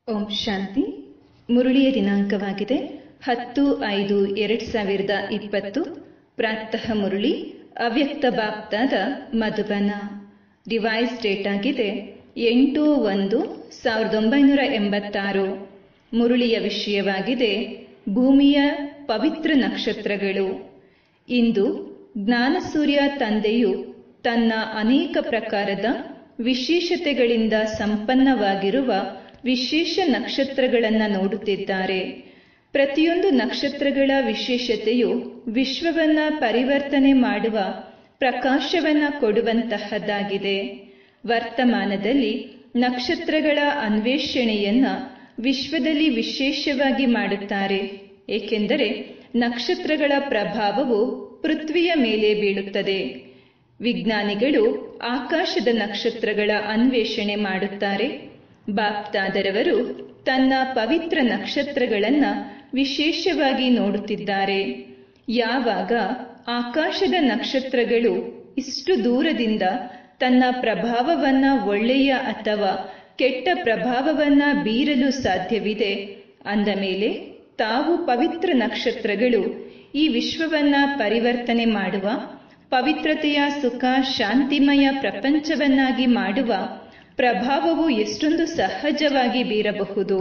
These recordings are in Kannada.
ಓಂ ಶಾಂತಿ ಮುರುಳಿಯ ದಿನಾಂಕವಾಗಿದೆ ಹತ್ತು ಐದು ಎರಡು ಸಾವಿರದ ಇಪ್ಪತ್ತು ಪ್ರಾತಃ ಮುರುಳಿ ಅವ್ಯಕ್ತ ಬಾಪ್ತಾದ ಮಧುಬನ ರಿವೈಸ್ ಡೇಟ್ ಆಗಿದೆ ಎಂಟು ಒಂದು ಸಾವಿರದ ಒಂಬೈನೂರ ಎಂಬತ್ತಾರು ಮುರುಳಿಯ ವಿಷಯವಾಗಿದೆ ಭೂಮಿಯ ಪವಿತ್ರ ನಕ್ಷತ್ರಗಳು ಇಂದು ಜ್ಞಾನಸೂರ್ಯ ತಂದೆಯು ತನ್ನ ಅನೇಕ ಪ್ರಕಾರದ ವಿಶೇಷತೆಗಳಿಂದ ಸಂಪನ್ನವಾಗಿರುವ ವಿಶೇಷ ನಕ್ಷತ್ರಗಳನ್ನು ನೋಡುತ್ತಿದ್ದಾರೆ ಪ್ರತಿಯೊಂದು ನಕ್ಷತ್ರಗಳ ವಿಶೇಷತೆಯು ವಿಶ್ವವನ್ನ ಪರಿವರ್ತನೆ ಮಾಡುವ ಪ್ರಕಾಶವನ್ನ ಕೊಡುವಂತಹದ್ದಾಗಿದೆ ವರ್ತಮಾನದಲ್ಲಿ ನಕ್ಷತ್ರಗಳ ಅನ್ವೇಷಣೆಯನ್ನ ವಿಶ್ವದಲ್ಲಿ ವಿಶೇಷವಾಗಿ ಮಾಡುತ್ತಾರೆ ಏಕೆಂದರೆ ನಕ್ಷತ್ರಗಳ ಪ್ರಭಾವವು ಪೃಥ್ವಿಯ ಮೇಲೆ ಬೀಳುತ್ತದೆ ವಿಜ್ಞಾನಿಗಳು ಆಕಾಶದ ನಕ್ಷತ್ರಗಳ ಅನ್ವೇಷಣೆ ಮಾಡುತ್ತಾರೆ ಬಾಪ್ತಾದರವರು ತನ್ನ ಪವಿತ್ರ ನಕ್ಷತ್ರಗಳನ್ನ ವಿಶೇಷವಾಗಿ ನೋಡುತ್ತಿದ್ದಾರೆ ಯಾವಾಗ ಆಕಾಶದ ನಕ್ಷತ್ರಗಳು ಇಷ್ಟು ದೂರದಿಂದ ತನ್ನ ಪ್ರಭಾವವನ್ನ ಒಳ್ಳೆಯ ಅಥವಾ ಕೆಟ್ಟ ಪ್ರಭಾವವನ್ನ ಬೀರಲು ಸಾಧ್ಯವಿದೆ ಅಂದ ಮೇಲೆ ತಾವು ಪವಿತ್ರ ನಕ್ಷತ್ರಗಳು ಈ ವಿಶ್ವವನ್ನ ಪರಿವರ್ತನೆ ಮಾಡುವ ಪವಿತ್ರತೆಯ ಸುಖ ಶಾಂತಿಮಯ ಪ್ರಪಂಚವನ್ನಾಗಿ ಮಾಡುವ ಪ್ರಭಾವವು ಎಷ್ಟೊಂದು ಸಹಜವಾಗಿ ಬೀರಬಹುದು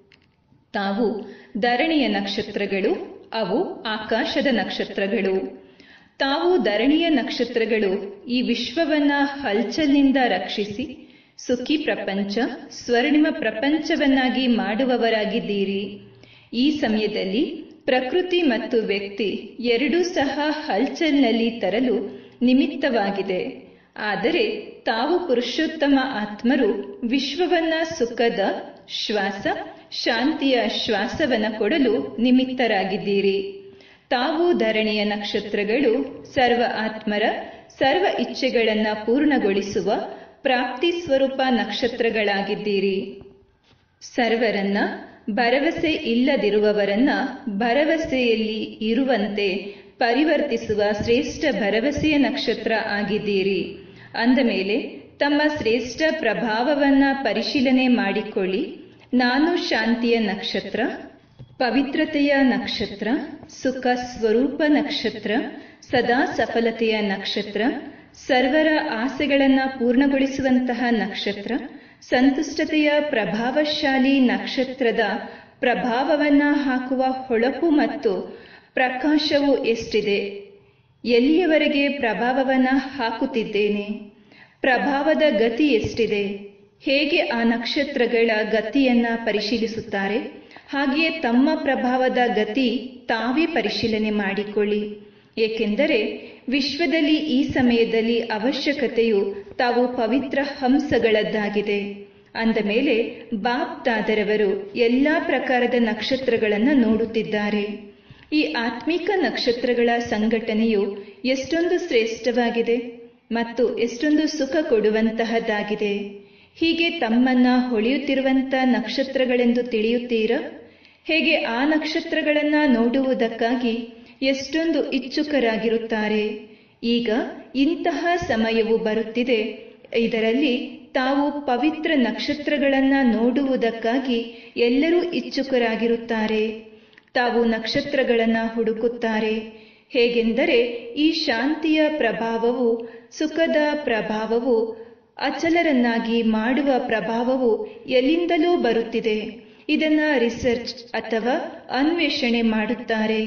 ತಾವು ಧರಣಿಯ ನಕ್ಷತ್ರಗಳು ಅವು ಆಕಾಶದ ನಕ್ಷತ್ರಗಳು ತಾವು ಧರಣಿಯ ನಕ್ಷತ್ರಗಳು ಈ ವಿಶ್ವವನ್ನ ಹಲ್ಚಲ್ನಿಂದ ರಕ್ಷಿಸಿ ಸುಖಿ ಪ್ರಪಂಚ ಸ್ವರ್ಣಿಮ ಪ್ರಪಂಚವನ್ನಾಗಿ ಮಾಡುವವರಾಗಿದ್ದೀರಿ ಈ ಸಮಯದಲ್ಲಿ ಪ್ರಕೃತಿ ಮತ್ತು ವ್ಯಕ್ತಿ ಎರಡೂ ಸಹ ಹಲ್ಚಲ್ನಲ್ಲಿ ತರಲು ನಿಮಿತ್ತವಾಗಿದೆ ಆದರೆ ತಾವು ಪುರುಷೋತ್ತಮ ಆತ್ಮರು ವಿಶ್ವವನ್ನ ಸುಖದ ಶ್ವಾಸ ಶಾಂತಿಯ ಶ್ವಾಸವನ್ನ ಕೊಡಲು ನಿಮಿತ್ತರಾಗಿದ್ದೀರಿ ತಾವು ಧರಣಿಯ ನಕ್ಷತ್ರಗಳು ಸರ್ವ ಆತ್ಮರ ಸರ್ವ ಇಚ್ಛೆಗಳನ್ನ ಪೂರ್ಣಗೊಳಿಸುವ ಪ್ರಾಪ್ತಿ ಸ್ವರೂಪ ನಕ್ಷತ್ರಗಳಾಗಿದ್ದೀರಿ ಸರ್ವರನ್ನ ಭರವಸೆ ಇಲ್ಲದಿರುವವರನ್ನ ಭರವಸೆಯಲ್ಲಿ ಇರುವಂತೆ ಪರಿವರ್ತಿಸುವ ಶ್ರೇಷ್ಠ ಭರವಸೆಯ ನಕ್ಷತ್ರ ಆಗಿದ್ದೀರಿ ಅಂದ ಮೇಲೆ ತಮ್ಮ ಶ್ರೇಷ್ಠ ಪ್ರಭಾವವನ್ನ ಪರಿಶೀಲನೆ ಮಾಡಿಕೊಳ್ಳಿ ನಾನು ಶಾಂತಿಯ ನಕ್ಷತ್ರ ಪವಿತ್ರತೆಯ ನಕ್ಷತ್ರ ಸುಖ ಸ್ವರೂಪ ನಕ್ಷತ್ರ ಸದಾ ಸಫಲತೆಯ ನಕ್ಷತ್ರ ಸರ್ವರ ಆಸೆಗಳನ್ನ ಪೂರ್ಣಗೊಳಿಸುವಂತಹ ನಕ್ಷತ್ರ ಸಂತುಷ್ಟತೆಯ ಪ್ರಭಾವಶಾಲಿ ನಕ್ಷತ್ರದ ಪ್ರಭಾವವನ್ನ ಹಾಕುವ ಹೊಳಪು ಮತ್ತು ಪ್ರಕಾಶವು ಎಷ್ಟಿದೆ ಎಲ್ಲಿಯವರೆಗೆ ಪ್ರಭಾವವನ್ನ ಹಾಕುತ್ತಿದ್ದೇನೆ ಪ್ರಭಾವದ ಗತಿ ಎಷ್ಟಿದೆ ಹೇಗೆ ಆ ನಕ್ಷತ್ರಗಳ ಗತಿಯನ್ನ ಪರಿಶೀಲಿಸುತ್ತಾರೆ ಹಾಗೆಯೇ ತಮ್ಮ ಪ್ರಭಾವದ ಗತಿ ತಾವೇ ಪರಿಶೀಲನೆ ಮಾಡಿಕೊಳ್ಳಿ ಏಕೆಂದರೆ ವಿಶ್ವದಲ್ಲಿ ಈ ಸಮಯದಲ್ಲಿ ಅವಶ್ಯಕತೆಯು ತಾವು ಪವಿತ್ರ ಹಂಸಗಳದ್ದಾಗಿದೆ ಅಂದ ಮೇಲೆ ಬಾಪ್ ತಾದರವರು ಎಲ್ಲಾ ಪ್ರಕಾರದ ನಕ್ಷತ್ರಗಳನ್ನು ನೋಡುತ್ತಿದ್ದಾರೆ ಈ ಆತ್ಮಿಕ ನಕ್ಷತ್ರಗಳ ಸಂಘಟನೆಯು ಎಷ್ಟೊಂದು ಶ್ರೇಷ್ಠವಾಗಿದೆ ಮತ್ತು ಎಷ್ಟೊಂದು ಸುಖ ಕೊಡುವಂತಹದ್ದಾಗಿದೆ ಹೀಗೆ ತಮ್ಮನ್ನ ಹೊಳೆಯುತ್ತಿರುವಂತ ನಕ್ಷತ್ರಗಳೆಂದು ತಿಳಿಯುತ್ತೀರಾ ಹೇಗೆ ಆ ನಕ್ಷತ್ರಗಳನ್ನ ನೋಡುವುದಕ್ಕಾಗಿ ಎಷ್ಟೊಂದು ಇಚ್ಛುಕರಾಗಿರುತ್ತಾರೆ ಈಗ ಇಂತಹ ಸಮಯವು ಬರುತ್ತಿದೆ ಇದರಲ್ಲಿ ತಾವು ಪವಿತ್ರ ನಕ್ಷತ್ರಗಳನ್ನ ನೋಡುವುದಕ್ಕಾಗಿ ಎಲ್ಲರೂ ಇಚ್ಛುಕರಾಗಿರುತ್ತಾರೆ ತಾವು ನಕ್ಷತ್ರಗಳನ್ನ ಹುಡುಕುತ್ತಾರೆ ಹೇಗೆಂದರೆ ಈ ಶಾಂತಿಯ ಪ್ರಭಾವವು ಸುಖದ ಪ್ರಭಾವವು ಅಚಲರನ್ನಾಗಿ ಮಾಡುವ ಪ್ರಭಾವವು ಎಲ್ಲಿಂದಲೂ ಬರುತ್ತಿದೆ ಇದನ್ನ ರಿಸರ್ಚ್ ಅಥವಾ ಅನ್ವೇಷಣೆ ಮಾಡುತ್ತಾರೆ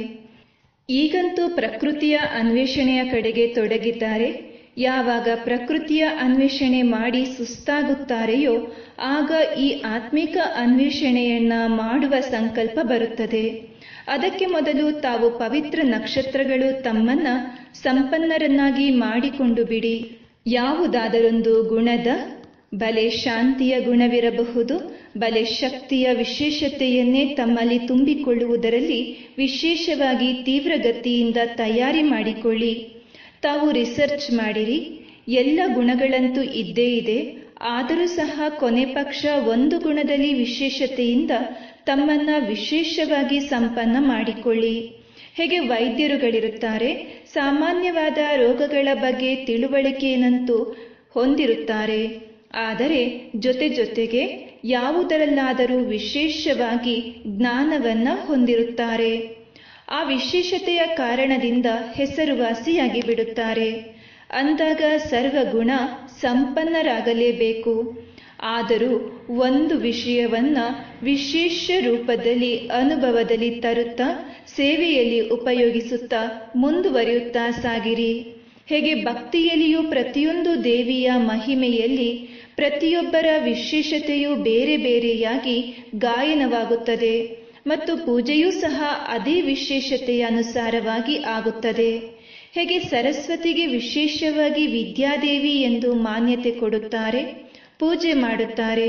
ಈಗಂತೂ ಪ್ರಕೃತಿಯ ಅನ್ವೇಷಣೆಯ ಕಡೆಗೆ ತೊಡಗಿದ್ದಾರೆ ಯಾವಾಗ ಪ್ರಕೃತಿಯ ಅನ್ವೇಷಣೆ ಮಾಡಿ ಸುಸ್ತಾಗುತ್ತಾರೆಯೋ ಆಗ ಈ ಆತ್ಮಿಕ ಅನ್ವೇಷಣೆಯನ್ನ ಮಾಡುವ ಸಂಕಲ್ಪ ಬರುತ್ತದೆ ಅದಕ್ಕೆ ಮೊದಲು ತಾವು ಪವಿತ್ರ ನಕ್ಷತ್ರಗಳು ತಮ್ಮನ್ನ ಸಂಪನ್ನರನ್ನಾಗಿ ಮಾಡಿಕೊಂಡು ಬಿಡಿ ಯಾವುದಾದರೊಂದು ಗುಣದ ಬಲೆ ಶಾಂತಿಯ ಗುಣವಿರಬಹುದು ಬಲೆ ಶಕ್ತಿಯ ವಿಶೇಷತೆಯನ್ನೇ ತಮ್ಮಲ್ಲಿ ತುಂಬಿಕೊಳ್ಳುವುದರಲ್ಲಿ ವಿಶೇಷವಾಗಿ ತೀವ್ರಗತಿಯಿಂದ ತಯಾರಿ ಮಾಡಿಕೊಳ್ಳಿ ತಾವು ರಿಸರ್ಚ್ ಮಾಡಿರಿ ಎಲ್ಲ ಗುಣಗಳಂತೂ ಇದ್ದೇ ಇದೆ ಆದರೂ ಸಹ ಕೊನೆ ಪಕ್ಷ ಒಂದು ಗುಣದಲ್ಲಿ ವಿಶೇಷತೆಯಿಂದ ತಮ್ಮನ್ನ ವಿಶೇಷವಾಗಿ ಸಂಪನ್ನ ಮಾಡಿಕೊಳ್ಳಿ ಹೇಗೆ ವೈದ್ಯರುಗಳಿರುತ್ತಾರೆ ಸಾಮಾನ್ಯವಾದ ರೋಗಗಳ ಬಗ್ಗೆ ತಿಳುವಳಿಕೆಯನ್ನಂತೂ ಹೊಂದಿರುತ್ತಾರೆ ಆದರೆ ಜೊತೆ ಜೊತೆಗೆ ಯಾವುದರಲ್ಲಾದರೂ ವಿಶೇಷವಾಗಿ ಜ್ಞಾನವನ್ನ ಹೊಂದಿರುತ್ತಾರೆ ಆ ವಿಶೇಷತೆಯ ಕಾರಣದಿಂದ ಹೆಸರುವಾಸಿಯಾಗಿ ಬಿಡುತ್ತಾರೆ ಅಂದಾಗ ಸರ್ವಗುಣ ಸಂಪನ್ನರಾಗಲೇಬೇಕು ಆದರೂ ಒಂದು ವಿಷಯವನ್ನ ವಿಶೇಷ ರೂಪದಲ್ಲಿ ಅನುಭವದಲ್ಲಿ ತರುತ್ತಾ ಸೇವೆಯಲ್ಲಿ ಉಪಯೋಗಿಸುತ್ತಾ ಮುಂದುವರಿಯುತ್ತಾ ಸಾಗಿರಿ ಹೇಗೆ ಭಕ್ತಿಯಲ್ಲಿಯೂ ಪ್ರತಿಯೊಂದು ದೇವಿಯ ಮಹಿಮೆಯಲ್ಲಿ ಪ್ರತಿಯೊಬ್ಬರ ವಿಶೇಷತೆಯು ಬೇರೆ ಬೇರೆಯಾಗಿ ಗಾಯನವಾಗುತ್ತದೆ ಮತ್ತು ಪೂಜೆಯೂ ಸಹ ಅದೇ ವಿಶೇಷತೆಯ ಅನುಸಾರವಾಗಿ ಆಗುತ್ತದೆ ಹೇಗೆ ಸರಸ್ವತಿಗೆ ವಿಶೇಷವಾಗಿ ವಿದ್ಯಾದೇವಿ ಎಂದು ಮಾನ್ಯತೆ ಕೊಡುತ್ತಾರೆ ಪೂಜೆ ಮಾಡುತ್ತಾರೆ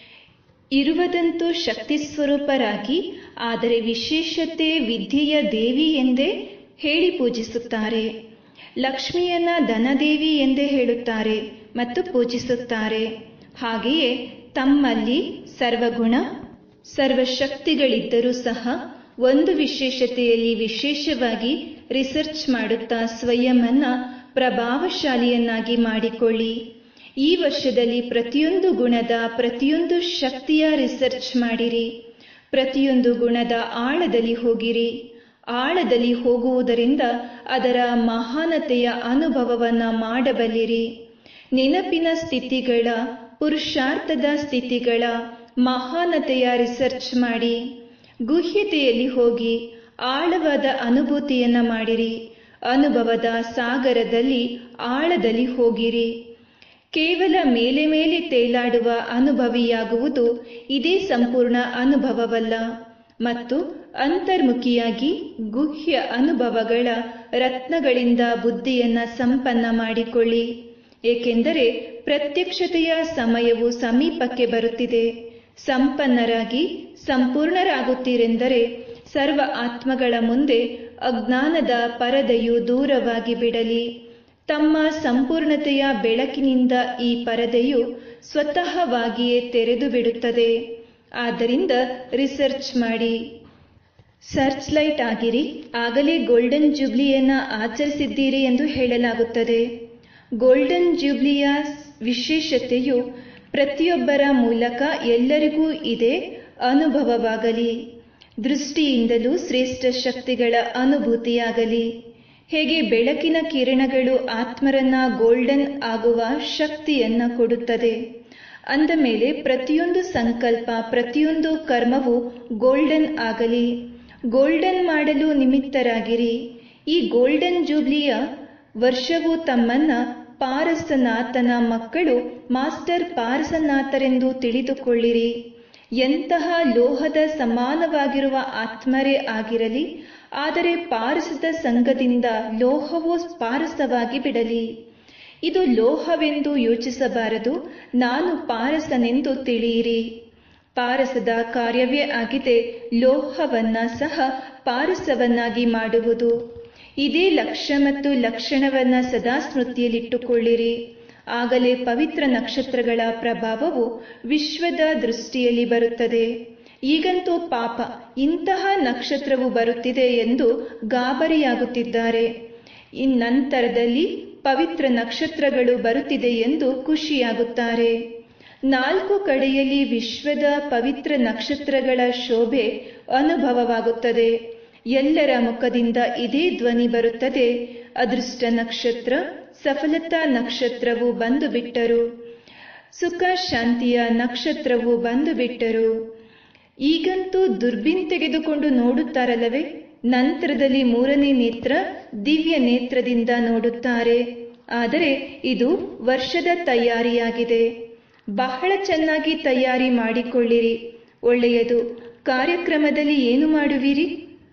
ಇರುವುದಂತೂ ಶಕ್ತಿ ಸ್ವರೂಪರಾಗಿ ಆದರೆ ವಿಶೇಷತೆ ವಿದ್ಯೆಯ ದೇವಿ ಎಂದೇ ಹೇಳಿ ಪೂಜಿಸುತ್ತಾರೆ ಲಕ್ಷ್ಮಿಯನ್ನ ಧನದೇವಿ ಎಂದೇ ಹೇಳುತ್ತಾರೆ ಮತ್ತು ಪೂಜಿಸುತ್ತಾರೆ ಹಾಗೆಯೇ ತಮ್ಮಲ್ಲಿ ಸರ್ವಗುಣ ಸರ್ವಶಕ್ತಿಗಳಿದ್ದರೂ ಸಹ ಒಂದು ವಿಶೇಷತೆಯಲ್ಲಿ ವಿಶೇಷವಾಗಿ ರಿಸರ್ಚ್ ಮಾಡುತ್ತಾ ಸ್ವಯಂನ ಪ್ರಭಾವಶಾಲಿಯನ್ನಾಗಿ ಮಾಡಿಕೊಳ್ಳಿ ಈ ವರ್ಷದಲ್ಲಿ ಪ್ರತಿಯೊಂದು ಗುಣದ ಪ್ರತಿಯೊಂದು ಶಕ್ತಿಯ ರಿಸರ್ಚ್ ಮಾಡಿರಿ ಪ್ರತಿಯೊಂದು ಗುಣದ ಆಳದಲ್ಲಿ ಹೋಗಿರಿ ಆಳದಲ್ಲಿ ಹೋಗುವುದರಿಂದ ಅದರ ಮಹಾನತೆಯ ಅನುಭವವನ್ನ ಮಾಡಬಲ್ಲಿರಿ ನೆನಪಿನ ಸ್ಥಿತಿಗಳ ಪುರುಷಾರ್ಥದ ಸ್ಥಿತಿಗಳ ಮಹಾನತೆಯ ರಿಸರ್ಚ್ ಮಾಡಿ ಗುಹ್ಯತೆಯಲ್ಲಿ ಹೋಗಿ ಆಳವಾದ ಅನುಭೂತಿಯನ್ನ ಮಾಡಿರಿ ಅನುಭವದ ಸಾಗರದಲ್ಲಿ ಆಳದಲ್ಲಿ ಹೋಗಿರಿ ಕೇವಲ ಮೇಲೆ ಮೇಲೆ ತೇಲಾಡುವ ಅನುಭವಿಯಾಗುವುದು ಇದೇ ಸಂಪೂರ್ಣ ಅನುಭವವಲ್ಲ ಮತ್ತು ಅಂತರ್ಮುಖಿಯಾಗಿ ಗುಹ್ಯ ಅನುಭವಗಳ ರತ್ನಗಳಿಂದ ಬುದ್ಧಿಯನ್ನ ಸಂಪನ್ನ ಮಾಡಿಕೊಳ್ಳಿ ಏಕೆಂದರೆ ಪ್ರತ್ಯಕ್ಷತೆಯ ಸಮಯವು ಸಮೀಪಕ್ಕೆ ಬರುತ್ತಿದೆ ಸಂಪನ್ನರಾಗಿ ಸಂಪೂರ್ಣರಾಗುತ್ತೀರೆಂದರೆ ಸರ್ವ ಆತ್ಮಗಳ ಮುಂದೆ ಅಜ್ಞಾನದ ಪರದೆಯು ದೂರವಾಗಿ ಬಿಡಲಿ ತಮ್ಮ ಸಂಪೂರ್ಣತೆಯ ಬೆಳಕಿನಿಂದ ಈ ಪರದೆಯು ಸ್ವತಃವಾಗಿಯೇ ತೆರೆದು ಬಿಡುತ್ತದೆ ಆದ್ದರಿಂದ ರಿಸರ್ಚ್ ಮಾಡಿ ಸರ್ಚ್ ಲೈಟ್ ಆಗಿರಿ ಆಗಲೇ ಗೋಲ್ಡನ್ ಜೂಬ್ಲಿಯನ್ನ ಆಚರಿಸಿದ್ದೀರಿ ಎಂದು ಹೇಳಲಾಗುತ್ತದೆ ಗೋಲ್ಡನ್ ಜೂಬ್ಲಿಯ ವಿಶೇಷತೆಯು ಪ್ರತಿಯೊಬ್ಬರ ಮೂಲಕ ಎಲ್ಲರಿಗೂ ಇದೆ ಅನುಭವವಾಗಲಿ ದೃಷ್ಟಿಯಿಂದಲೂ ಶ್ರೇಷ್ಠ ಶಕ್ತಿಗಳ ಅನುಭೂತಿಯಾಗಲಿ ಹೇಗೆ ಬೆಳಕಿನ ಕಿರಣಗಳು ಆತ್ಮರನ್ನ ಗೋಲ್ಡನ್ ಆಗುವ ಶಕ್ತಿಯನ್ನ ಕೊಡುತ್ತದೆ ಅಂದ ಮೇಲೆ ಪ್ರತಿಯೊಂದು ಸಂಕಲ್ಪ ಪ್ರತಿಯೊಂದು ಕರ್ಮವು ಗೋಲ್ಡನ್ ಆಗಲಿ ಗೋಲ್ಡನ್ ಮಾಡಲು ನಿಮಿತ್ತರಾಗಿರಿ ಈ ಗೋಲ್ಡನ್ ಜೂಬ್ಲಿಯ ವರ್ಷವು ತಮ್ಮನ್ನ ಪಾರಸನಾಥನ ಮಕ್ಕಳು ಮಾಸ್ಟರ್ ಪಾರಸನಾಥರೆಂದು ತಿಳಿದುಕೊಳ್ಳಿರಿ ಎಂತಹ ಲೋಹದ ಸಮಾನವಾಗಿರುವ ಆತ್ಮರೇ ಆಗಿರಲಿ ಆದರೆ ಪಾರಸದ ಸಂಘದಿಂದ ಲೋಹವು ಪಾರಸವಾಗಿ ಬಿಡಲಿ ಇದು ಲೋಹವೆಂದು ಯೋಚಿಸಬಾರದು ನಾನು ಪಾರಸನೆಂದು ತಿಳಿಯಿರಿ ಪಾರಸದ ಕಾರ್ಯವೇ ಆಗಿದೆ ಲೋಹವನ್ನ ಸಹ ಪಾರಸವನ್ನಾಗಿ ಮಾಡುವುದು ಇದೇ ಲಕ್ಷ್ಯ ಮತ್ತು ಲಕ್ಷಣವನ್ನ ಸದಾ ಸ್ಮೃತಿಯಲ್ಲಿಟ್ಟುಕೊಳ್ಳಿರಿ ಆಗಲೇ ಪವಿತ್ರ ನಕ್ಷತ್ರಗಳ ಪ್ರಭಾವವು ವಿಶ್ವದ ದೃಷ್ಟಿಯಲ್ಲಿ ಬರುತ್ತದೆ ಈಗಂತೂ ಪಾಪ ಇಂತಹ ನಕ್ಷತ್ರವು ಬರುತ್ತಿದೆ ಎಂದು ಗಾಬರಿಯಾಗುತ್ತಿದ್ದಾರೆ ಇನ್ನಂತರದಲ್ಲಿ ಪವಿತ್ರ ನಕ್ಷತ್ರಗಳು ಬರುತ್ತಿದೆ ಎಂದು ಖುಷಿಯಾಗುತ್ತಾರೆ ನಾಲ್ಕು ಕಡೆಯಲ್ಲಿ ವಿಶ್ವದ ಪವಿತ್ರ ನಕ್ಷತ್ರಗಳ ಶೋಭೆ ಅನುಭವವಾಗುತ್ತದೆ ಎಲ್ಲರ ಮುಖದಿಂದ ಇದೇ ಧ್ವನಿ ಬರುತ್ತದೆ ಅದೃಷ್ಟ ನಕ್ಷತ್ರ ಸಫಲತಾ ನಕ್ಷತ್ರವು ಬಂದು ಬಿಟ್ಟರು ಸುಖ ಶಾಂತಿಯ ನಕ್ಷತ್ರವು ಬಂದು ಬಿಟ್ಟರು ಈಗಂತೂ ದುರ್ಬಿನ್ ತೆಗೆದುಕೊಂಡು ನೋಡುತ್ತಾರಲ್ಲವೇ ನಂತರದಲ್ಲಿ ಮೂರನೇ ನೇತ್ರ ದಿವ್ಯ ನೇತ್ರದಿಂದ ನೋಡುತ್ತಾರೆ ಆದರೆ ಇದು ವರ್ಷದ ತಯಾರಿಯಾಗಿದೆ ಬಹಳ ಚೆನ್ನಾಗಿ ತಯಾರಿ ಮಾಡಿಕೊಳ್ಳಿರಿ ಒಳ್ಳೆಯದು ಕಾರ್ಯಕ್ರಮದಲ್ಲಿ ಏನು ಮಾಡುವಿರಿ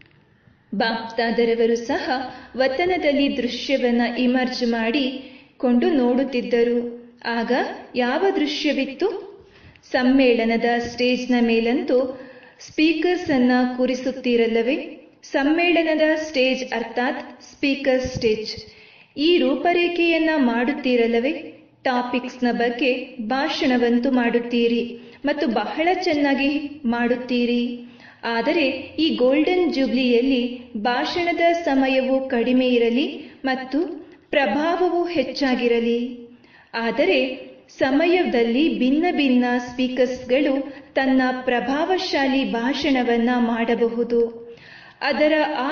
ಬಾಪ್ತಾದರವರು ಸಹ ವತನದಲ್ಲಿ ದೃಶ್ಯವನ್ನ ಇಮರ್ಜ್ ಮಾಡಿ ಕೊಂಡು ನೋಡುತ್ತಿದ್ದರು ಆಗ ಯಾವ ದೃಶ್ಯವಿತ್ತು ಸಮ್ಮೇಳನದ ಸ್ಟೇಜ್ನ ಮೇಲಂತೂ ಸ್ಪೀಕರ್ಸ್ ಅನ್ನ ಕೂರಿಸುತ್ತೀರಲ್ಲವೇ ಸಮ್ಮೇಳನದ ಸ್ಟೇಜ್ ಅರ್ಥಾತ್ ಸ್ಪೀಕರ್ ಸ್ಟೇಜ್ ಈ ರೂಪರೇಖೆಯನ್ನ ಮಾಡುತ್ತೀರಲ್ಲವೇ ಟಾಪಿಕ್ಸ್ನ ಬಗ್ಗೆ ಭಾಷಣವಂತೂ ಮಾಡುತ್ತೀರಿ ಮತ್ತು ಬಹಳ ಚೆನ್ನಾಗಿ ಮಾಡುತ್ತೀರಿ ಆದರೆ ಈ ಗೋಲ್ಡನ್ ಜೂಬ್ಲಿಯಲ್ಲಿ ಭಾಷಣದ ಸಮಯವು ಕಡಿಮೆ ಇರಲಿ ಮತ್ತು ಪ್ರಭಾವವು ಹೆಚ್ಚಾಗಿರಲಿ ಆದರೆ ಸಮಯದಲ್ಲಿ ಭಿನ್ನ ಭಿನ್ನ ಸ್ಪೀಕರ್ಸ್ಗಳು ತನ್ನ ಪ್ರಭಾವಶಾಲಿ ಭಾಷಣವನ್ನ ಮಾಡಬಹುದು ಅದರ ಆ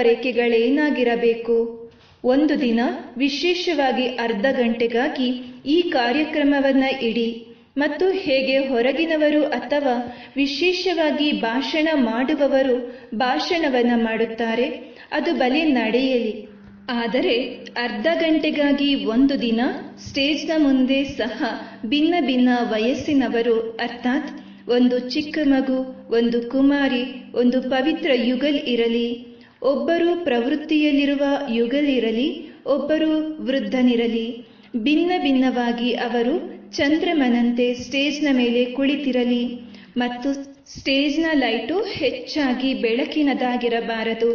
ರೂಪರೇಖೆಗಳೇನಾಗಿರಬೇಕು ಒಂದು ದಿನ ವಿಶೇಷವಾಗಿ ಅರ್ಧ ಗಂಟೆಗಾಗಿ ಈ ಕಾರ್ಯಕ್ರಮವನ್ನ ಇಡಿ ಮತ್ತು ಹೇಗೆ ಹೊರಗಿನವರು ಅಥವಾ ವಿಶೇಷವಾಗಿ ಭಾಷಣ ಮಾಡುವವರು ಭಾಷಣವನ್ನ ಮಾಡುತ್ತಾರೆ ಅದು ಬಲೆ ನಡೆಯಲಿ ಆದರೆ ಅರ್ಧ ಗಂಟೆಗಾಗಿ ಒಂದು ದಿನ ಸ್ಟೇಜ್ನ ಮುಂದೆ ಸಹ ಭಿನ್ನ ಭಿನ್ನ ವಯಸ್ಸಿನವರು ಅರ್ಥಾತ್ ಒಂದು ಚಿಕ್ಕ ಮಗು ಒಂದು ಕುಮಾರಿ ಒಂದು ಪವಿತ್ರ ಯುಗಲ್ ಇರಲಿ ಒಬ್ಬರು ಪ್ರವೃತ್ತಿಯಲ್ಲಿರುವ ಯುಗಲ್ ಇರಲಿ ಒಬ್ಬರು ವೃದ್ಧನಿರಲಿ ಭಿನ್ನ ಭಿನ್ನವಾಗಿ ಅವರು ಚಂದ್ರಮನಂತೆ ಸ್ಟೇಜ್ನ ಮೇಲೆ ಕುಳಿತಿರಲಿ ಮತ್ತು ಸ್ಟೇಜ್ನ ಲೈಟು ಹೆಚ್ಚಾಗಿ ಬೆಳಕಿನದಾಗಿರಬಾರದು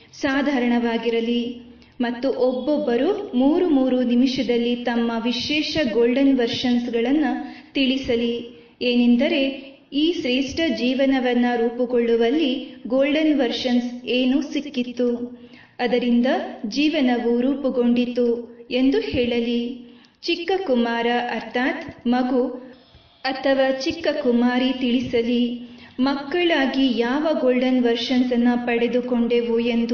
ಸಾಧಾರಣವಾಗಿರಲಿ ಮತ್ತು ಒಬ್ಬೊಬ್ಬರು ಮೂರು ಮೂರು ನಿಮಿಷದಲ್ಲಿ ತಮ್ಮ ವಿಶೇಷ ಗೋಲ್ಡನ್ ವರ್ಷನ್ಸ್ಗಳನ್ನು ತಿಳಿಸಲಿ ಏನೆಂದರೆ ಈ ಶ್ರೇಷ್ಠ ಜೀವನವನ್ನ ರೂಪುಗೊಳ್ಳುವಲ್ಲಿ ಗೋಲ್ಡನ್ ವರ್ಷನ್ಸ್ ಏನು ಸಿಕ್ಕಿತ್ತು ಅದರಿಂದ ಜೀವನವು ರೂಪುಗೊಂಡಿತು ಎಂದು ಹೇಳಲಿ ಚಿಕ್ಕ ಕುಮಾರ ಅರ್ಥಾತ್ ಮಗು ಅಥವಾ ಚಿಕ್ಕ ಕುಮಾರಿ ತಿಳಿಸಲಿ ಮಕ್ಕಳಾಗಿ ಯಾವ ಗೋಲ್ಡನ್ ವರ್ಷನ್ಸ್ ಅನ್ನ ಪಡೆದುಕೊಂಡೆವು ಎಂದು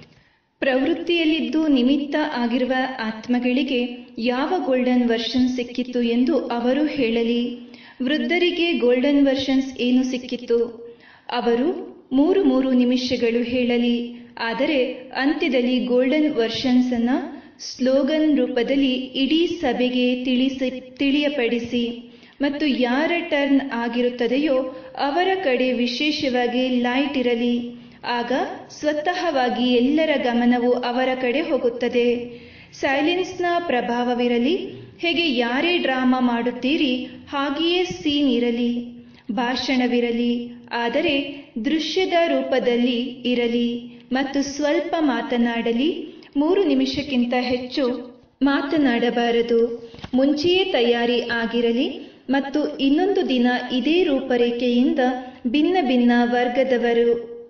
ಪ್ರವೃತ್ತಿಯಲ್ಲಿದ್ದು ನಿಮಿತ್ತ ಆಗಿರುವ ಆತ್ಮಗಳಿಗೆ ಯಾವ ಗೋಲ್ಡನ್ ವರ್ಷನ್ ಸಿಕ್ಕಿತ್ತು ಎಂದು ಅವರು ಹೇಳಲಿ ವೃದ್ಧರಿಗೆ ಗೋಲ್ಡನ್ ವರ್ಷನ್ಸ್ ಏನು ಸಿಕ್ಕಿತ್ತು ಅವರು ಮೂರು ಮೂರು ನಿಮಿಷಗಳು ಹೇಳಲಿ ಆದರೆ ಅಂತ್ಯದಲ್ಲಿ ಗೋಲ್ಡನ್ ವರ್ಷನ್ಸ್ ಅನ್ನ ಸ್ಲೋಗನ್ ರೂಪದಲ್ಲಿ ಇಡೀ ಸಭೆಗೆ ತಿಳಿಸಿ ತಿಳಿಯಪಡಿಸಿ ಮತ್ತು ಯಾರ ಟರ್ನ್ ಆಗಿರುತ್ತದೆಯೋ ಅವರ ಕಡೆ ವಿಶೇಷವಾಗಿ ಲೈಟ್ ಇರಲಿ ಆಗ ಸ್ವತಃವಾಗಿ ಎಲ್ಲರ ಗಮನವು ಅವರ ಕಡೆ ಹೋಗುತ್ತದೆ ಸೈಲೆನ್ಸ್ನ ಪ್ರಭಾವವಿರಲಿ ಹೇಗೆ ಯಾರೇ ಡ್ರಾಮಾ ಮಾಡುತ್ತೀರಿ ಹಾಗೆಯೇ ಸೀನ್ ಇರಲಿ ಭಾಷಣವಿರಲಿ ಆದರೆ ದೃಶ್ಯದ ರೂಪದಲ್ಲಿ ಇರಲಿ ಮತ್ತು ಸ್ವಲ್ಪ ಮಾತನಾಡಲಿ ಮೂರು ನಿಮಿಷಕ್ಕಿಂತ ಹೆಚ್ಚು ಮಾತನಾಡಬಾರದು ಮುಂಚೆಯೇ ತಯಾರಿ ಆಗಿರಲಿ ಮತ್ತು ಇನ್ನೊಂದು ದಿನ ಇದೇ ರೂಪರೇಖೆಯಿಂದ ಭಿನ್ನ ಭಿನ್ನ ವರ್ಗದವರು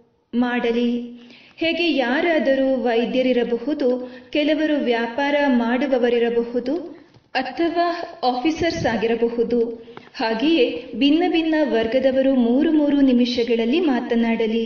ಮಾಡಲಿ ಹೇಗೆ ಯಾರಾದರೂ ವೈದ್ಯರಿರಬಹುದು ಕೆಲವರು ವ್ಯಾಪಾರ ಮಾಡುವವರಿರಬಹುದು ಅಥವಾ ಆಫೀಸರ್ಸ್ ಆಗಿರಬಹುದು ಹಾಗೆಯೇ ಭಿನ್ನ ಭಿನ್ನ ವರ್ಗದವರು ಮೂರು ಮೂರು ನಿಮಿಷಗಳಲ್ಲಿ ಮಾತನಾಡಲಿ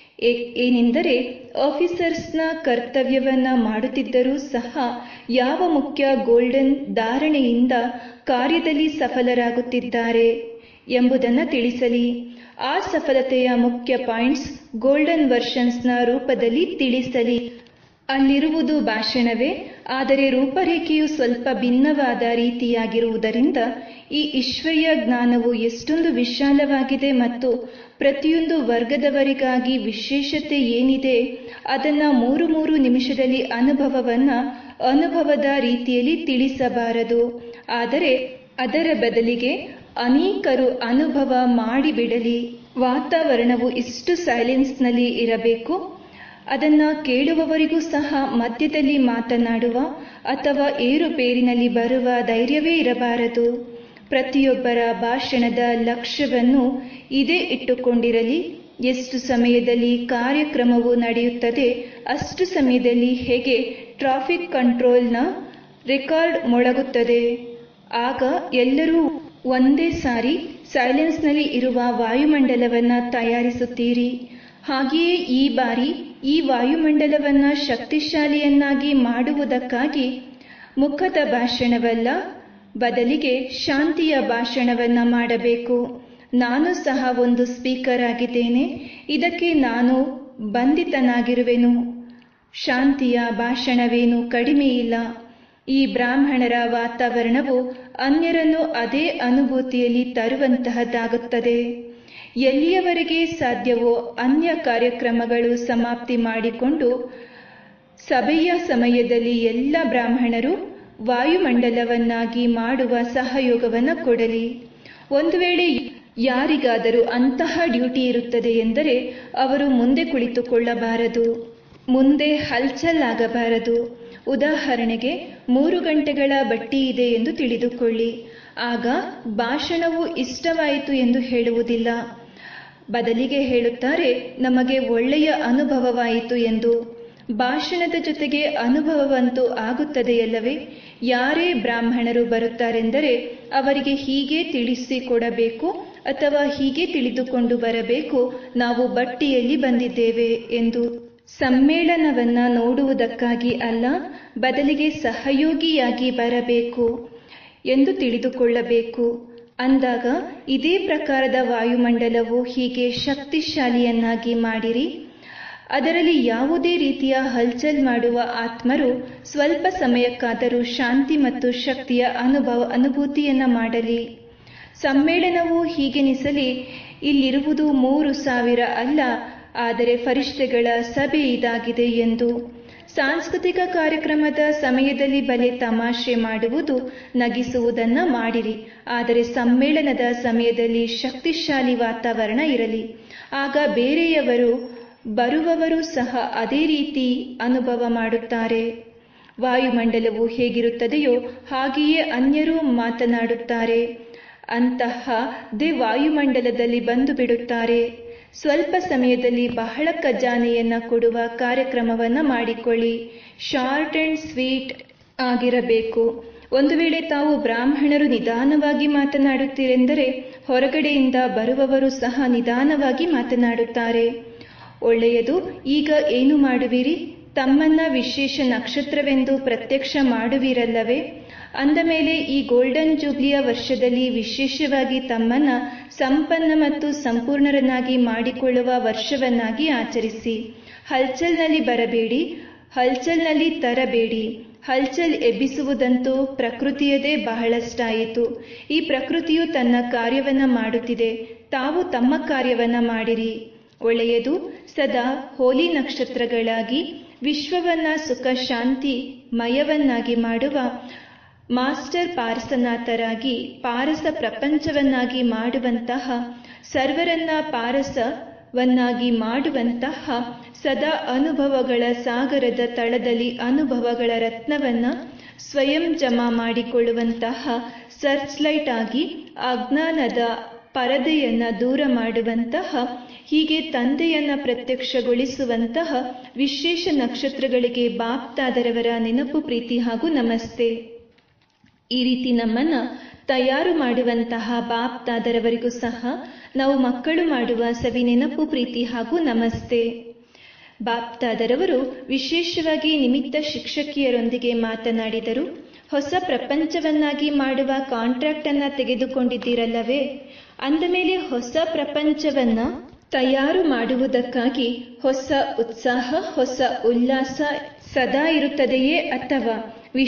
ಏನೆಂದರೆ ಆಫೀಸರ್ಸ್ನ ಕರ್ತವ್ಯವನ್ನ ಮಾಡುತ್ತಿದ್ದರೂ ಸಹ ಯಾವ ಮುಖ್ಯ ಗೋಲ್ಡನ್ ಧಾರಣೆಯಿಂದ ಕಾರ್ಯದಲ್ಲಿ ಸಫಲರಾಗುತ್ತಿದ್ದಾರೆ ಎಂಬುದನ್ನು ತಿಳಿಸಲಿ ಆ ಸಫಲತೆಯ ಮುಖ್ಯ ಪಾಯಿಂಟ್ಸ್ ಗೋಲ್ಡನ್ ವರ್ಷನ್ಸ್ನ ರೂಪದಲ್ಲಿ ತಿಳಿಸಲಿ ಅಲ್ಲಿರುವುದು ಭಾಷಣವೇ ಆದರೆ ರೂಪರೇಖೆಯು ಸ್ವಲ್ಪ ಭಿನ್ನವಾದ ರೀತಿಯಾಗಿರುವುದರಿಂದ ಈ ಈಶ್ವರ್ಯ ಜ್ಞಾನವು ಎಷ್ಟೊಂದು ವಿಶಾಲವಾಗಿದೆ ಮತ್ತು ಪ್ರತಿಯೊಂದು ವರ್ಗದವರಿಗಾಗಿ ವಿಶೇಷತೆ ಏನಿದೆ ಅದನ್ನ ಮೂರು ಮೂರು ನಿಮಿಷದಲ್ಲಿ ಅನುಭವವನ್ನ ಅನುಭವದ ರೀತಿಯಲ್ಲಿ ತಿಳಿಸಬಾರದು ಆದರೆ ಅದರ ಬದಲಿಗೆ ಅನೇಕರು ಅನುಭವ ಮಾಡಿಬಿಡಲಿ ವಾತಾವರಣವು ಇಷ್ಟು ಸೈಲೆನ್ಸ್ನಲ್ಲಿ ಇರಬೇಕು ಅದನ್ನ ಕೇಳುವವರಿಗೂ ಸಹ ಮಧ್ಯದಲ್ಲಿ ಮಾತನಾಡುವ ಅಥವಾ ಏರುಪೇರಿನಲ್ಲಿ ಬರುವ ಧೈರ್ಯವೇ ಇರಬಾರದು ಪ್ರತಿಯೊಬ್ಬರ ಭಾಷಣದ ಲಕ್ಷ್ಯವನ್ನು ಇದೇ ಇಟ್ಟುಕೊಂಡಿರಲಿ ಎಷ್ಟು ಸಮಯದಲ್ಲಿ ಕಾರ್ಯಕ್ರಮವು ನಡೆಯುತ್ತದೆ ಅಷ್ಟು ಸಮಯದಲ್ಲಿ ಹೇಗೆ ಟ್ರಾಫಿಕ್ ಕಂಟ್ರೋಲ್ನ ರೆಕಾರ್ಡ್ ಮೊಳಗುತ್ತದೆ ಆಗ ಎಲ್ಲರೂ ಒಂದೇ ಸಾರಿ ಸೈಲೆನ್ಸ್ನಲ್ಲಿ ಇರುವ ವಾಯುಮಂಡಲವನ್ನ ತಯಾರಿಸುತ್ತೀರಿ ಹಾಗೆಯೇ ಈ ಬಾರಿ ಈ ವಾಯುಮಂಡಲವನ್ನ ಶಕ್ತಿಶಾಲಿಯನ್ನಾಗಿ ಮಾಡುವುದಕ್ಕಾಗಿ ಮುಖದ ಭಾಷಣವಲ್ಲ ಬದಲಿಗೆ ಶಾಂತಿಯ ಭಾಷಣವನ್ನ ಮಾಡಬೇಕು ನಾನು ಸಹ ಒಂದು ಸ್ಪೀಕರ್ ಆಗಿದ್ದೇನೆ ಇದಕ್ಕೆ ನಾನು ಬಂಧಿತನಾಗಿರುವೆನು ಶಾಂತಿಯ ಭಾಷಣವೇನು ಕಡಿಮೆಯಿಲ್ಲ ಈ ಬ್ರಾಹ್ಮಣರ ವಾತಾವರಣವು ಅನ್ಯರನ್ನು ಅದೇ ಅನುಭೂತಿಯಲ್ಲಿ ತರುವಂತಹದ್ದಾಗುತ್ತದೆ ಎಲ್ಲಿಯವರೆಗೆ ಸಾಧ್ಯವೋ ಅನ್ಯ ಕಾರ್ಯಕ್ರಮಗಳು ಸಮಾಪ್ತಿ ಮಾಡಿಕೊಂಡು ಸಭೆಯ ಸಮಯದಲ್ಲಿ ಎಲ್ಲ ಬ್ರಾಹ್ಮಣರು ವಾಯುಮಂಡಲವನ್ನಾಗಿ ಮಾಡುವ ಸಹಯೋಗವನ್ನು ಕೊಡಲಿ ಒಂದು ವೇಳೆ ಯಾರಿಗಾದರೂ ಅಂತಹ ಡ್ಯೂಟಿ ಇರುತ್ತದೆ ಎಂದರೆ ಅವರು ಮುಂದೆ ಕುಳಿತುಕೊಳ್ಳಬಾರದು ಮುಂದೆ ಹಲ್ಚಲ್ ಆಗಬಾರದು ಉದಾಹರಣೆಗೆ ಮೂರು ಗಂಟೆಗಳ ಬಟ್ಟಿ ಇದೆ ಎಂದು ತಿಳಿದುಕೊಳ್ಳಿ ಆಗ ಭಾಷಣವು ಇಷ್ಟವಾಯಿತು ಎಂದು ಹೇಳುವುದಿಲ್ಲ ಬದಲಿಗೆ ಹೇಳುತ್ತಾರೆ ನಮಗೆ ಒಳ್ಳೆಯ ಅನುಭವವಾಯಿತು ಎಂದು ಭಾಷಣದ ಜೊತೆಗೆ ಅನುಭವವಂತೂ ಆಗುತ್ತದೆಯಲ್ಲವೇ ಯಾರೇ ಬ್ರಾಹ್ಮಣರು ಬರುತ್ತಾರೆಂದರೆ ಅವರಿಗೆ ಹೀಗೆ ತಿಳಿಸಿಕೊಡಬೇಕು ಅಥವಾ ಹೀಗೆ ತಿಳಿದುಕೊಂಡು ಬರಬೇಕು ನಾವು ಬಟ್ಟಿಯಲ್ಲಿ ಬಂದಿದ್ದೇವೆ ಎಂದು ಸಮ್ಮೇಳನವನ್ನ ನೋಡುವುದಕ್ಕಾಗಿ ಅಲ್ಲ ಬದಲಿಗೆ ಸಹಯೋಗಿಯಾಗಿ ಬರಬೇಕು ಎಂದು ತಿಳಿದುಕೊಳ್ಳಬೇಕು ಅಂದಾಗ ಇದೇ ಪ್ರಕಾರದ ವಾಯುಮಂಡಲವು ಹೀಗೆ ಶಕ್ತಿಶಾಲಿಯನ್ನಾಗಿ ಮಾಡಿರಿ ಅದರಲ್ಲಿ ಯಾವುದೇ ರೀತಿಯ ಹಲ್ಚಲ್ ಮಾಡುವ ಆತ್ಮರು ಸ್ವಲ್ಪ ಸಮಯಕ್ಕಾದರೂ ಶಾಂತಿ ಮತ್ತು ಶಕ್ತಿಯ ಅನುಭವ ಅನುಭೂತಿಯನ್ನ ಮಾಡಲಿ ಸಮ್ಮೇಳನವು ಹೀಗೆನಿಸಲಿ ಇಲ್ಲಿರುವುದು ಮೂರು ಸಾವಿರ ಅಲ್ಲ ಆದರೆ ಫರಿಷ್ಠೆಗಳ ಸಭೆ ಇದಾಗಿದೆ ಎಂದು ಸಾಂಸ್ಕೃತಿಕ ಕಾರ್ಯಕ್ರಮದ ಸಮಯದಲ್ಲಿ ಬಲೆ ತಮಾಷೆ ಮಾಡುವುದು ನಗಿಸುವುದನ್ನ ಮಾಡಿರಿ ಆದರೆ ಸಮ್ಮೇಳನದ ಸಮಯದಲ್ಲಿ ಶಕ್ತಿಶಾಲಿ ವಾತಾವರಣ ಇರಲಿ ಆಗ ಬೇರೆಯವರು ಬರುವವರು ಸಹ ಅದೇ ರೀತಿ ಅನುಭವ ಮಾಡುತ್ತಾರೆ ವಾಯುಮಂಡಲವು ಹೇಗಿರುತ್ತದೆಯೋ ಹಾಗೆಯೇ ಅನ್ಯರೂ ಮಾತನಾಡುತ್ತಾರೆ ಅಂತಹ ದೇ ವಾಯುಮಂಡಲದಲ್ಲಿ ಬಂದು ಬಿಡುತ್ತಾರೆ ಸ್ವಲ್ಪ ಸಮಯದಲ್ಲಿ ಬಹಳ ಖಜಾನೆಯನ್ನ ಕೊಡುವ ಕಾರ್ಯಕ್ರಮವನ್ನ ಮಾಡಿಕೊಳ್ಳಿ ಶಾರ್ಟ್ ಅಂಡ್ ಸ್ವೀಟ್ ಆಗಿರಬೇಕು ಒಂದು ವೇಳೆ ತಾವು ಬ್ರಾಹ್ಮಣರು ನಿಧಾನವಾಗಿ ಮಾತನಾಡುತ್ತೀರೆಂದರೆ ಹೊರಗಡೆಯಿಂದ ಬರುವವರು ಸಹ ನಿಧಾನವಾಗಿ ಮಾತನಾಡುತ್ತಾರೆ ಒಳ್ಳೆಯದು ಈಗ ಏನು ಮಾಡುವಿರಿ ತಮ್ಮನ್ನ ವಿಶೇಷ ನಕ್ಷತ್ರವೆಂದು ಪ್ರತ್ಯಕ್ಷ ಮಾಡುವಿರಲ್ಲವೇ ಅಂದ ಮೇಲೆ ಈ ಗೋಲ್ಡನ್ ಜೂಬ್ಲಿಯ ವರ್ಷದಲ್ಲಿ ವಿಶೇಷವಾಗಿ ತಮ್ಮನ್ನ ಸಂಪನ್ನ ಮತ್ತು ಸಂಪೂರ್ಣರನ್ನಾಗಿ ಮಾಡಿಕೊಳ್ಳುವ ವರ್ಷವನ್ನಾಗಿ ಆಚರಿಸಿ ಹಲ್ಚಲ್ನಲ್ಲಿ ಬರಬೇಡಿ ಹಲ್ಚಲ್ನಲ್ಲಿ ತರಬೇಡಿ ಹಲ್ಚಲ್ ಎಬ್ಬಿಸುವುದಂತೂ ಪ್ರಕೃತಿಯದೇ ಬಹಳಷ್ಟಾಯಿತು ಈ ಪ್ರಕೃತಿಯು ತನ್ನ ಕಾರ್ಯವನ್ನ ಮಾಡುತ್ತಿದೆ ತಾವು ತಮ್ಮ ಕಾರ್ಯವನ್ನ ಮಾಡಿರಿ ಒಳ್ಳೆಯದು ಸದಾ ಹೋಲಿ ನಕ್ಷತ್ರಗಳಾಗಿ ವಿಶ್ವವನ್ನ ಸುಖ ಶಾಂತಿ ಮಯವನ್ನಾಗಿ ಮಾಡುವ ಮಾಸ್ಟರ್ ಪಾರಸನಾಥರಾಗಿ ಪಾರಸ ಪ್ರಪಂಚವನ್ನಾಗಿ ಮಾಡುವಂತಹ ಸರ್ವರನ್ನ ಪಾರಸವನ್ನಾಗಿ ಮಾಡುವಂತಹ ಸದಾ ಅನುಭವಗಳ ಸಾಗರದ ತಳದಲ್ಲಿ ಅನುಭವಗಳ ರತ್ನವನ್ನ ಸ್ವಯಂ ಜಮಾ ಮಾಡಿಕೊಳ್ಳುವಂತಹ ಸರ್ಚ್ ಲೈಟ್ ಆಗಿ ಅಜ್ಞಾನದ ಪರದೆಯನ್ನ ದೂರ ಮಾಡುವಂತಹ ಹೀಗೆ ತಂದೆಯನ್ನ ಪ್ರತ್ಯಕ್ಷಗೊಳಿಸುವಂತಹ ವಿಶೇಷ ನಕ್ಷತ್ರಗಳಿಗೆ ಬಾಪ್ತಾದರವರ ನೆನಪು ಪ್ರೀತಿ ಹಾಗೂ ನಮಸ್ತೆ ಈ ರೀತಿ ನಮ್ಮನ್ನ ತಯಾರು ಮಾಡುವಂತಹ ಬಾಪ್ತಾದರವರಿಗೂ ಸಹ ನಾವು ಮಕ್ಕಳು ಮಾಡುವ ಸವಿ ನೆನಪು ಪ್ರೀತಿ ಹಾಗೂ ನಮಸ್ತೆ ಬಾಪ್ತಾದರವರು ವಿಶೇಷವಾಗಿ ನಿಮಿತ್ತ ಶಿಕ್ಷಕಿಯರೊಂದಿಗೆ ಮಾತನಾಡಿದರು ಹೊಸ ಪ್ರಪಂಚವನ್ನಾಗಿ ಮಾಡುವ ಕಾಂಟ್ರಾಕ್ಟ್ ಅನ್ನ ತೆಗೆದುಕೊಂಡಿದ್ದೀರಲ್ಲವೇ ಅಂದ ಮೇಲೆ ಹೊಸ ಪ್ರಪಂಚವನ್ನ ತಯಾರು ಮಾಡುವುದಕ್ಕಾಗಿ ಹೊಸ ಉತ್ಸಾಹ ಹೊಸ ಉಲ್ಲಾಸ ಸದಾ ಇರುತ್ತದೆಯೇ ಅಥವಾ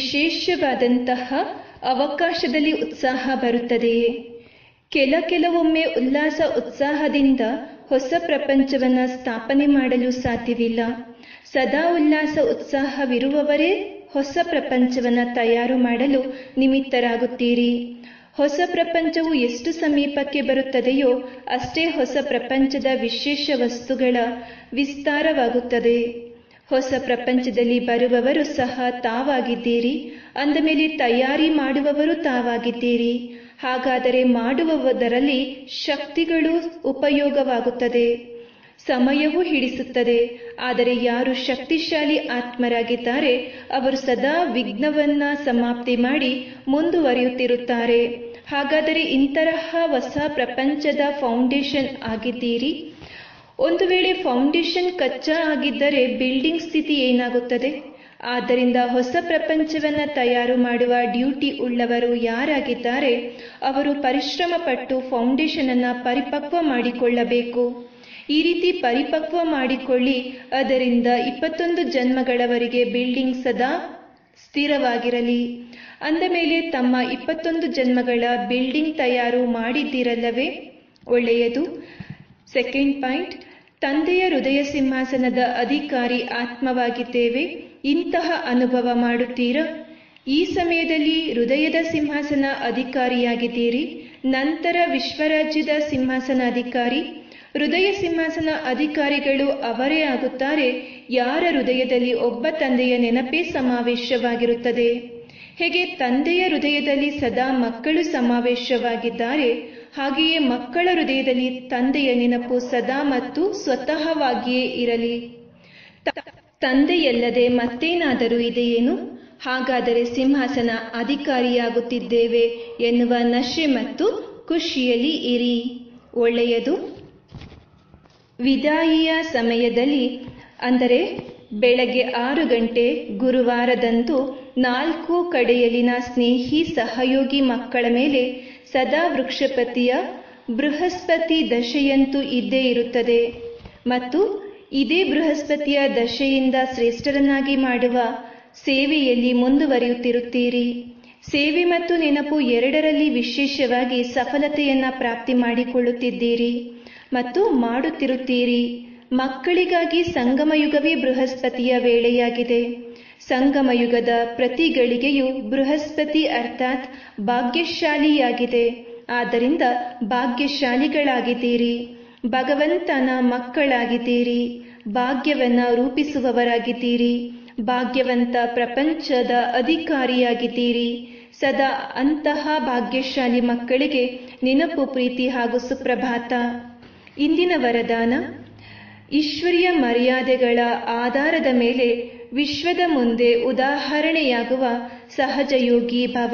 ವಿಶೇಷವಾದಂತಹ ಅವಕಾಶದಲ್ಲಿ ಉತ್ಸಾಹ ಬರುತ್ತದೆಯೇ ಕೆಲ ಕೆಲವೊಮ್ಮೆ ಉಲ್ಲಾಸ ಉತ್ಸಾಹದಿಂದ ಹೊಸ ಪ್ರಪಂಚವನ್ನ ಸ್ಥಾಪನೆ ಮಾಡಲು ಸಾಧ್ಯವಿಲ್ಲ ಸದಾ ಉಲ್ಲಾಸ ಉತ್ಸಾಹವಿರುವವರೇ ಹೊಸ ಪ್ರಪಂಚವನ್ನ ತಯಾರು ಮಾಡಲು ನಿಮಿತ್ತರಾಗುತ್ತೀರಿ ಹೊಸ ಪ್ರಪಂಚವು ಎಷ್ಟು ಸಮೀಪಕ್ಕೆ ಬರುತ್ತದೆಯೋ ಅಷ್ಟೇ ಹೊಸ ಪ್ರಪಂಚದ ವಿಶೇಷ ವಸ್ತುಗಳ ವಿಸ್ತಾರವಾಗುತ್ತದೆ ಹೊಸ ಪ್ರಪಂಚದಲ್ಲಿ ಬರುವವರು ಸಹ ತಾವಾಗಿದ್ದೀರಿ ಅಂದ ಮೇಲೆ ತಯಾರಿ ಮಾಡುವವರು ತಾವಾಗಿದ್ದೀರಿ ಹಾಗಾದರೆ ಮಾಡುವುದರಲ್ಲಿ ಶಕ್ತಿಗಳು ಉಪಯೋಗವಾಗುತ್ತದೆ ಸಮಯವೂ ಹಿಡಿಸುತ್ತದೆ ಆದರೆ ಯಾರು ಶಕ್ತಿಶಾಲಿ ಆತ್ಮರಾಗಿದ್ದಾರೆ ಅವರು ಸದಾ ವಿಘ್ನವನ್ನ ಸಮಾಪ್ತಿ ಮಾಡಿ ಮುಂದುವರಿಯುತ್ತಿರುತ್ತಾರೆ ಹಾಗಾದರೆ ಇಂತರಹ ಹೊಸ ಪ್ರಪಂಚದ ಫೌಂಡೇಶನ್ ಆಗಿದ್ದೀರಿ ಒಂದು ವೇಳೆ ಫೌಂಡೇಶನ್ ಕಚ್ಚಾ ಆಗಿದ್ದರೆ ಬಿಲ್ಡಿಂಗ್ ಸ್ಥಿತಿ ಏನಾಗುತ್ತದೆ ಆದ್ದರಿಂದ ಹೊಸ ಪ್ರಪಂಚವನ್ನ ತಯಾರು ಮಾಡುವ ಡ್ಯೂಟಿ ಉಳ್ಳವರು ಯಾರಾಗಿದ್ದಾರೆ ಅವರು ಪರಿಶ್ರಮ ಪಟ್ಟು ಫೌಂಡೇಶನ್ ಅನ್ನ ಪರಿಪಕ್ವ ಮಾಡಿಕೊಳ್ಳಬೇಕು ಈ ರೀತಿ ಪರಿಪಕ್ವ ಮಾಡಿಕೊಳ್ಳಿ ಅದರಿಂದ ಇಪ್ಪತ್ತೊಂದು ಜನ್ಮಗಳವರೆಗೆ ಬಿಲ್ಡಿಂಗ್ ಸದಾ ಸ್ಥಿರವಾಗಿರಲಿ ಅಂದ ಮೇಲೆ ತಮ್ಮ ಇಪ್ಪತ್ತೊಂದು ಜನ್ಮಗಳ ಬಿಲ್ಡಿಂಗ್ ತಯಾರು ಮಾಡಿದ್ದೀರಲ್ಲವೇ ಒಳ್ಳೆಯದು ಸೆಕೆಂಡ್ ಪಾಯಿಂಟ್ ತಂದೆಯ ಹೃದಯ ಸಿಂಹಾಸನದ ಅಧಿಕಾರಿ ಆತ್ಮವಾಗಿದ್ದೇವೆ ಇಂತಹ ಅನುಭವ ಮಾಡುತ್ತೀರಾ ಈ ಸಮಯದಲ್ಲಿ ಹೃದಯದ ಸಿಂಹಾಸನ ಅಧಿಕಾರಿಯಾಗಿದ್ದೀರಿ ನಂತರ ವಿಶ್ವರಾಜ್ಯದ ಸಿಂಹಾಸನ ಅಧಿಕಾರಿ ಹೃದಯ ಸಿಂಹಾಸನ ಅಧಿಕಾರಿಗಳು ಅವರೇ ಆಗುತ್ತಾರೆ ಯಾರ ಹೃದಯದಲ್ಲಿ ಒಬ್ಬ ತಂದೆಯ ನೆನಪೇ ಸಮಾವೇಶವಾಗಿರುತ್ತದೆ ಹೇಗೆ ತಂದೆಯ ಹೃದಯದಲ್ಲಿ ಸದಾ ಮಕ್ಕಳು ಸಮಾವೇಶವಾಗಿದ್ದಾರೆ ಹಾಗೆಯೇ ಮಕ್ಕಳ ಹೃದಯದಲ್ಲಿ ತಂದೆಯ ನೆನಪು ಸದಾ ಮತ್ತು ಸ್ವತಃವಾಗಿಯೇ ಇರಲಿ ತಂದೆಯಲ್ಲದೆ ಮತ್ತೇನಾದರೂ ಇದೆಯೇನು ಹಾಗಾದರೆ ಸಿಂಹಾಸನ ಅಧಿಕಾರಿಯಾಗುತ್ತಿದ್ದೇವೆ ಎನ್ನುವ ನಶೆ ಮತ್ತು ಖುಷಿಯಲ್ಲಿ ಇರಿ ಒಳ್ಳೆಯದು ವಿದಾಯಿಯ ಸಮಯದಲ್ಲಿ ಅಂದರೆ ಬೆಳಗ್ಗೆ ಆರು ಗಂಟೆ ಗುರುವಾರದಂದು ನಾಲ್ಕು ಕಡೆಯಲ್ಲಿನ ಸ್ನೇಹಿ ಸಹಯೋಗಿ ಮಕ್ಕಳ ಮೇಲೆ ಸದಾ ವೃಕ್ಷಪತಿಯ ಬೃಹಸ್ಪತಿ ದಶೆಯಂತೂ ಇದ್ದೇ ಇರುತ್ತದೆ ಮತ್ತು ಇದೇ ಬೃಹಸ್ಪತಿಯ ದಶೆಯಿಂದ ಶ್ರೇಷ್ಠರನ್ನಾಗಿ ಮಾಡುವ ಸೇವೆಯಲ್ಲಿ ಮುಂದುವರಿಯುತ್ತಿರುತ್ತೀರಿ ಸೇವೆ ಮತ್ತು ನೆನಪು ಎರಡರಲ್ಲಿ ವಿಶೇಷವಾಗಿ ಸಫಲತೆಯನ್ನ ಪ್ರಾಪ್ತಿ ಮಾಡಿಕೊಳ್ಳುತ್ತಿದ್ದೀರಿ ಮತ್ತು ಮಾಡುತ್ತಿರುತ್ತೀರಿ ಮಕ್ಕಳಿಗಾಗಿ ಸಂಗಮಯುಗವೇ ಬೃಹಸ್ಪತಿಯ ವೇಳೆಯಾಗಿದೆ ಸಂಗಮಯುಗದ ಪ್ರತಿ ಗಳಿಗೆಯು ಬೃಹಸ್ಪತಿ ಅರ್ಥಾತ್ ಭಾಗ್ಯಶಾಲಿಯಾಗಿದೆ ಆದ್ದರಿಂದ ಭಾಗ್ಯಶಾಲಿಗಳಾಗಿದ್ದೀರಿ ಭಗವಂತನ ಮಕ್ಕಳಾಗಿದ್ದೀರಿ ಭಾಗ್ಯವನ್ನ ರೂಪಿಸುವವರಾಗಿದ್ದೀರಿ ಭಾಗ್ಯವಂತ ಪ್ರಪಂಚದ ಅಧಿಕಾರಿಯಾಗಿದ್ದೀರಿ ಸದಾ ಅಂತಹ ಭಾಗ್ಯಶಾಲಿ ಮಕ್ಕಳಿಗೆ ನೆನಪು ಪ್ರೀತಿ ಹಾಗೂ ಸುಪ್ರಭಾತ ಇಂದಿನ ವರದಾನ ಈಶ್ವರಿಯ ಮರ್ಯಾದೆಗಳ ಆಧಾರದ ಮೇಲೆ ವಿಶ್ವದ ಮುಂದೆ ಉದಾಹರಣೆಯಾಗುವ ಸಹಜ ಯೋಗಿ ಭವ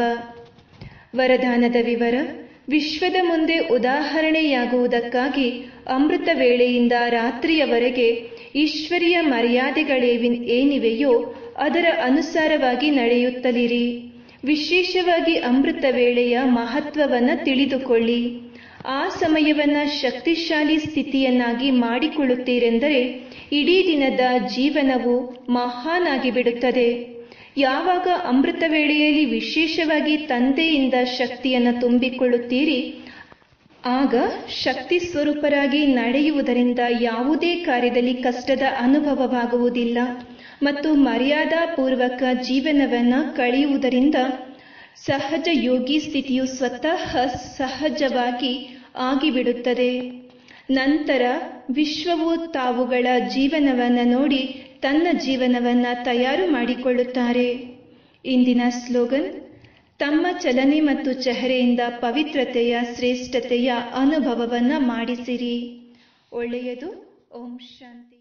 ವರದಾನದ ವಿವರ ವಿಶ್ವದ ಮುಂದೆ ಉದಾಹರಣೆಯಾಗುವುದಕ್ಕಾಗಿ ಅಮೃತ ವೇಳೆಯಿಂದ ರಾತ್ರಿಯವರೆಗೆ ಈಶ್ವರಿಯ ಮರ್ಯಾದೆಗಳೇವಿ ಏನಿವೆಯೋ ಅದರ ಅನುಸಾರವಾಗಿ ನಡೆಯುತ್ತಲಿರಿ ವಿಶೇಷವಾಗಿ ಅಮೃತ ವೇಳೆಯ ಮಹತ್ವವನ್ನು ತಿಳಿದುಕೊಳ್ಳಿ ಆ ಸಮಯವನ್ನ ಶಕ್ತಿಶಾಲಿ ಸ್ಥಿತಿಯನ್ನಾಗಿ ಮಾಡಿಕೊಳ್ಳುತ್ತೀರೆಂದರೆ ಇಡೀ ದಿನದ ಜೀವನವು ಮಹಾನಾಗಿ ಬಿಡುತ್ತದೆ ಯಾವಾಗ ಅಮೃತ ವೇಳೆಯಲ್ಲಿ ವಿಶೇಷವಾಗಿ ತಂದೆಯಿಂದ ಶಕ್ತಿಯನ್ನು ತುಂಬಿಕೊಳ್ಳುತ್ತೀರಿ ಆಗ ಶಕ್ತಿ ಸ್ವರೂಪರಾಗಿ ನಡೆಯುವುದರಿಂದ ಯಾವುದೇ ಕಾರ್ಯದಲ್ಲಿ ಕಷ್ಟದ ಅನುಭವವಾಗುವುದಿಲ್ಲ ಮತ್ತು ಮರ್ಯಾದಾಪೂರ್ವಕ ಜೀವನವನ್ನು ಕಳೆಯುವುದರಿಂದ ಸಹಜ ಯೋಗಿ ಸ್ಥಿತಿಯು ಸ್ವತಃ ಸಹಜವಾಗಿ ಆಗಿಬಿಡುತ್ತದೆ ನಂತರ ವಿಶ್ವವು ತಾವುಗಳ ಜೀವನವನ್ನು ನೋಡಿ ತನ್ನ ಜೀವನವನ್ನು ತಯಾರು ಮಾಡಿಕೊಳ್ಳುತ್ತಾರೆ ಇಂದಿನ ಸ್ಲೋಗನ್ ತಮ್ಮ ಚಲನೆ ಮತ್ತು ಚೆಹರೆಯಿಂದ ಪವಿತ್ರತೆಯ ಶ್ರೇಷ್ಠತೆಯ ಅನುಭವವನ್ನು ಮಾಡಿಸಿರಿ ಒಳ್ಳೆಯದು ಓಂ ಶಾಂತಿ